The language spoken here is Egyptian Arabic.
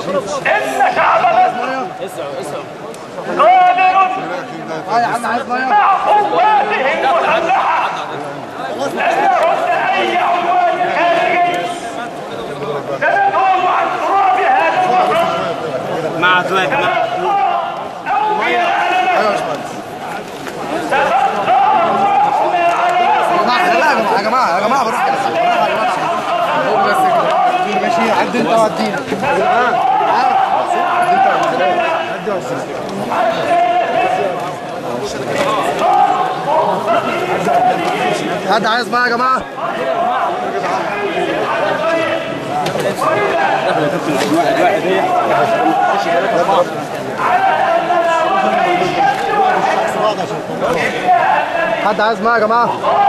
إن شعبنا قادر مع قواته المسلحة لن نرد أي عدوان خارجي سندوم عن تراب هذا الوطن مع زواج مع أو في العالم تبقى روحنا على لا يا جماعه يا جماعه بالراحه بالراحه يا جماعه هو بس كده ماشي عد انت وعدينا حد عايز بقى يا جماعه حد عايز معايا يا جماعه